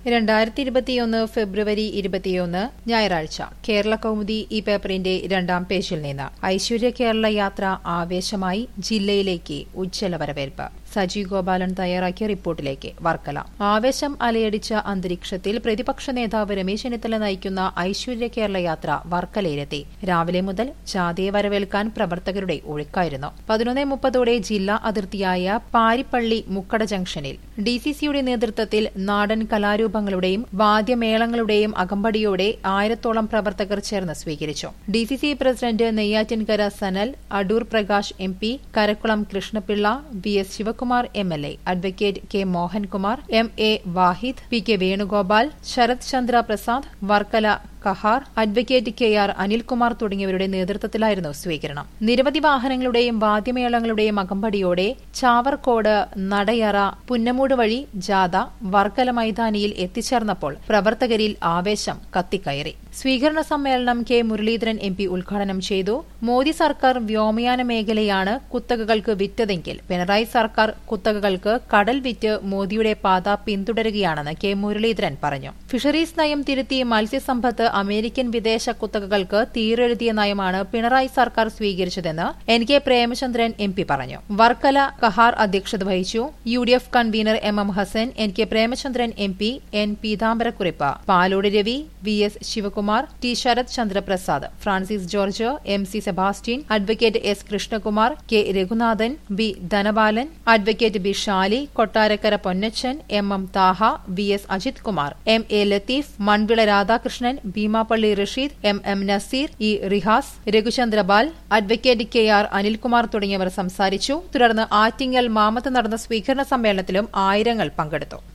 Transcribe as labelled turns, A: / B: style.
A: രണ്ടായിരത്തി ഇരുപത്തിയൊന്ന് ഫെബ്രുവരി ഇരുപത്തിയൊന്ന് ഞായറാഴ്ച കേരള കൗമുദി ഈ പേപ്പറിന്റെ രണ്ടാം പേജിൽ നിന്ന് ഐശ്വര്യ കേരള യാത്ര ആവേശമായി ജില്ലയിലേക്ക് ഉജ്ജ്വല വരവേൽപ്പ് സജി ഗോപാലൻ തയ്യാറാക്കിയ റിപ്പോർട്ടിലേക്ക് വർക്കല ആവേശം അലയടിച്ച അന്തരീക്ഷത്തിൽ പ്രതിപക്ഷ നേതാവ് രമേശ് ചെന്നിത്തല നയിക്കുന്ന ഐശ്വര്യ കേരള യാത്ര വർക്കലയിലെത്തി രാവിലെ മുതൽ ജാഥയെ വരവേൽക്കാൻ പ്രവർത്തകരുടെ ഒഴുക്കായിരുന്നു പതിനൊന്ന് മുപ്പതോടെ ജില്ലാ അതിർത്തിയായ പാരിപ്പള്ളി മുക്കട ജംഗ്ഷനിൽ ഡിസിസിയുടെ നേതൃത്വത്തിൽ നാടൻ കലാരൂപങ്ങളുടെയും വാദ്യമേളങ്ങളുടെയും അകമ്പടിയോടെ ആയിരത്തോളം പ്രവർത്തകർ ചേർന്ന് സ്വീകരിച്ചു DCC president Neyyattinkara Sanal Adoor Prakash M P Karakulam Krishnapillai V S Sivakumar M L A advocate K Mohankumar M A Wahid P K Venugopal Sarath Chandra Prasad Varkala Kahar advocate K R Anilkumar തുടങ്ങിയവരുടെ നേതൃത്വത്തിലായിരുന്നു സ്വീകരണം നിരവധി വാഹനങ്ങളുടെയും വാദ്യമേളങ്ങളുടെയും അകമ്പടിയോടെ ചാവർക്കോട് നടയറ പുന്നമൂട് വഴി ജാഥ വർക്കല മൈതാനിയിൽ എത്തിച്ചേർന്നപ്പോൾ പ്രവർത്തകരിൽ ആവേശം കത്തിക്കയറി സ്വീകരണ സമ്മേളനം കെ മുരളീധരൻ എം പി ഉദ്ഘാടനം ചെയ്തു മോദി സർക്കാർ വ്യോമയാന മേഖലയാണ് കുത്തകകൾക്ക് വിറ്റതെങ്കിൽ പിണറായി സർക്കാർ കുത്തകകൾക്ക് കടൽ വിറ്റ് മോദിയുടെ പാത പിന്തുടരുകയാണെന്ന് കെ മുരളീധരൻ പറഞ്ഞു ഫിഷറീസ് നയം തിരുത്തി മത്സ്യസമ്പത്ത് അമേരിക്കൻ വിദേശ കുത്തകകൾക്ക് തീരെഴുതിയ നയമാണ് പിണറായി സർക്കാർ സ്വീകരിച്ചതെന്ന് N K Premachandran M P പറഞ്ഞു വർക്കല കഹാർ അധ്യക്ഷത വഹിച്ചു U D F convener M M Hassan N K Premachandran M P N Peethambarakurup Palode Ravi V S Sivakumar T Sarath Chandraprasad Francis George M C Sebastian advocate S Krishnakumar K Raghunathan B Dhanapalan advocate B Shali Kottarakkara Ponnachan M M Thaha V S Ajith Kumar M A Latheef Manvila Radhakrishnan Beemapally Rasheed M M Naseer E Rihas Raghuchandrabal advocate K R Anilkumar തുടങ്ങിയവർ സംസാരിച്ചു തുടർന്ന് Attingal mammoth നടന്ന സ്വീകരണ സമ്മേളനത്തിലും ആയിരങ്ങൾ പങ്കെടുത്തു